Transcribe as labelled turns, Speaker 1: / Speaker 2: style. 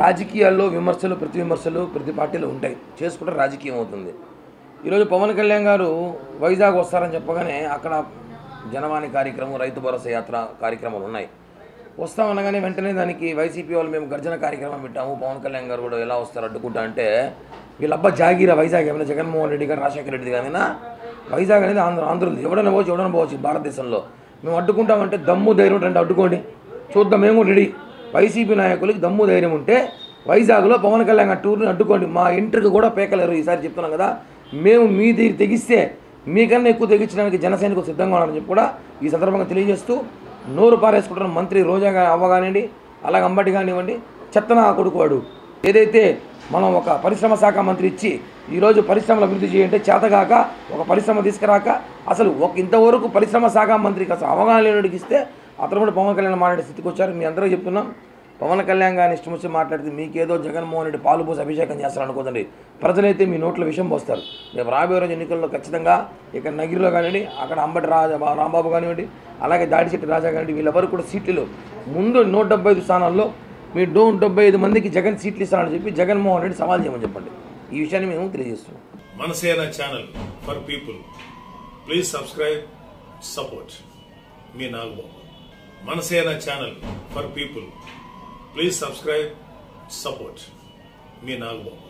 Speaker 1: రాజకీయాల్లో విమర్శలు ప్రతి విమర్శలు ప్రతి పార్టీలో ఉంటాయి చేసుకుంటే రాజకీయం అవుతుంది ఈరోజు పవన్ కళ్యాణ్ గారు వైజాగ్ వస్తారని చెప్పగానే అక్కడ జనవాణి కార్యక్రమం రైతు భరోసా యాత్ర కార్యక్రమాలు ఉన్నాయి వస్తాం అనగానే వెంటనే దానికి వైసీపీ వాళ్ళు మేము గర్జన కార్యక్రమం పెట్టాము పవన్ కళ్యాణ్ గారు కూడా ఎలా వస్తారు అడ్డుకుంటా అంటే వీళ్ళబ్బా జాగీరా వైజాగ్ ఏమైనా జగన్మోహన్ రెడ్డి గారు రాజశేఖర రెడ్డి కానీ వైజాగ్ అనేది ఆంధ్ర ఆంధ్రులు ఎవడైనా పోవచ్చు ఎవడైనా పోవచ్చు భారతదేశంలో మేము అడ్డుకుంటామంటే దమ్ము ధైర్యం ఉంటే అడ్డుకోండి చూద్దాం మేము రెడీ వైసీపీ నాయకులకి దమ్ము ధైర్యం ఉంటే వైజాగ్లో పవన్ కళ్యాణ్ గారి టూర్ని అడ్డుకోండి మా ఇంటర్కి కూడా పేకలేరు ఈసారి చెప్తున్నాం కదా మేము మీ దగ్గర తెగిస్తే మీకన్నా ఎక్కువ తెగించడానికి జనసేనకు సిద్ధంగా ఉన్నారని చెప్పి కూడా ఈ సందర్భంగా తెలియజేస్తూ నోరు పారేసుకుంటున్న మంత్రి రోజా గా- అవ్వ కానివ్వండి అలాగే అంబటి కానివ్వండి చెత్తన కొడుకువాడు ఏదైతే మనం ఒక పరిశ్రమ శాఖ మంత్రి ఇచ్చి ఈరోజు పరిశ్రమలు అభివృద్ధి చేయంటే చేతగాక ఒక పరిశ్రమ తీసుకురాక అసలు ఒక ఇంతవరకు పరిశ్రమ శాఖ మంత్రికి అసలు అవగాహన లేనివాడికి ఇస్తే అతను కూడా పవన్ కళ్యాణ్ మాట్లాడే స్థితికి వచ్చారు మీ అందరూ చెప్తున్నాం పవన్ కళ్యాణ్ గారిని ఇష్టం వచ్చి మాట్లాడితే మీకేదో జగన్మోహన్ రెడ్డి పాలు పోసి అభిషేకం చేస్తారు అనుకోదండి ప్రజలైతే మీ నోట్లో విషయం పోస్తారు రేపు రాబోయే రోజు ఎన్నికల్లో ఖచ్చితంగా ఇక్కడ నగిరిలో కానివ్వండి అక్కడ అంబటి రాజా రాంబాబు కానివ్వండి అలాగే దాడిశెట్టి రాజా కానివ్వండి వీళ్ళెవరు కూడా సీట్లు ముందు నూట డెబ్బై ఐదు స్థానాల్లో మీ డో డెబ్బై ఐదు మందికి జగన్ సీట్లు ఇస్తారని చెప్పి జగన్మోహన్ రెడ్డి సవాల్ చేయమని చెప్పండి ఈ విషయాన్ని మేము తెలియజేస్తున్నాం
Speaker 2: Manasena channel for people please subscribe support మీ Nagababu Manasena channel for people please subscribe support మీ నాగబాబు